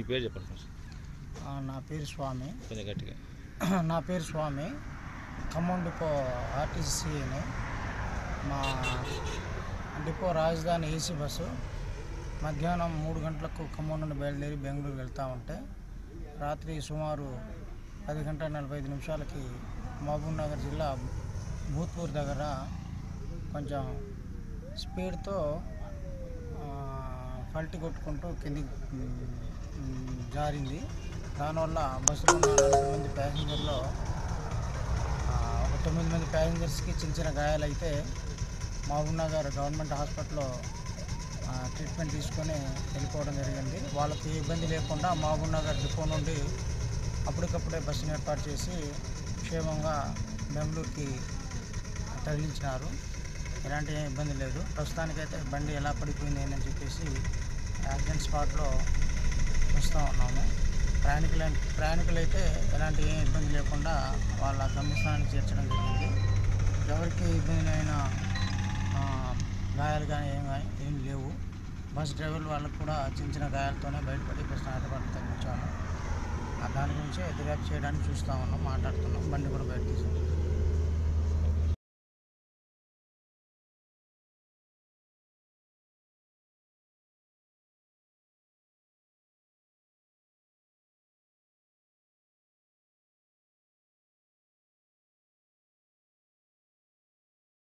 పేరు చెప్పండి ఫస్ట్ ఆ, నా పేరు స్వామి కొంచెం గట్టిగా నా పేరు స్వామి ఖమ్మం డిపో ఆర్టీసీని మా డిపో రాజధాని ఏసీ బస్సు మధ్యాహ్నం మూడు గంటలకు ఖమ్మం నుండి బయలుదేరి బెంగళూరు వెళ్తూ ఉంటే రాత్రి సుమారు పది గంటల నలభై ఐదు నిమిషాలకి మహబూబ్ నగర్ జిల్లా భూత్పూర్ దగ్గర కొంచెం స్పీడ్తో ఆ, పల్టీ కొట్టుకుంటూ కిందికి మ్, జారింది దానివల్ల బస్సులో ఉన్న నలభై మంది ప్యాసింజర్లో ఆ, ఒక తొమ్మిది మంది ప్యాసింజర్స్కి చిన్న చిన్న గాయాలైతే మహబూబ్ నగర్ గవర్నమెంట్ హాస్పిటల్లో ఆ, ట్రీట్మెంట్ తీసుకొని వెళ్ళిపోవడం జరిగింది వాళ్ళకి ఏ ఇబ్బంది లేకుండా మహబూబ్ నగర్ డిపో నుండి అప్పటికప్పుడే బస్సును ఏర్పాటు చేసి క్షేమంగా బెంగళూరుకి తరలించినారు ఎలాంటి ఏం ఇబ్బంది లేదు ప్రస్తుతానికైతే బండి ఎలా పడిపోయింది అని చెప్పేసి యాక్సిడెంట్ స్పాట్లో చూస్తూ ఉన్నాము ప్రయాణికుల ప్రయాణికులైతే ఎలాంటి ఏం ఇబ్బంది లేకుండా వాళ్ళ గమ్యస్థానానికి చేర్చడం జరిగింది ఎవరికి ఇబ్బంది అయినా గాయాలు కానీ ఏం కానీ ఏం లేవు బస్ డ్రైవర్ వాళ్ళకు కూడా చిన్న చిన్న గాయాలతోనే బయటపడి బస్ హైదరాబాద్ తగ్గించాము ఆ దాని గురించి దర్యాప్తు చేయడానికి చూస్తూ ఉన్నాం మాట్లాడుతున్నాం బండి కూడా బయట తీసుకున్నాం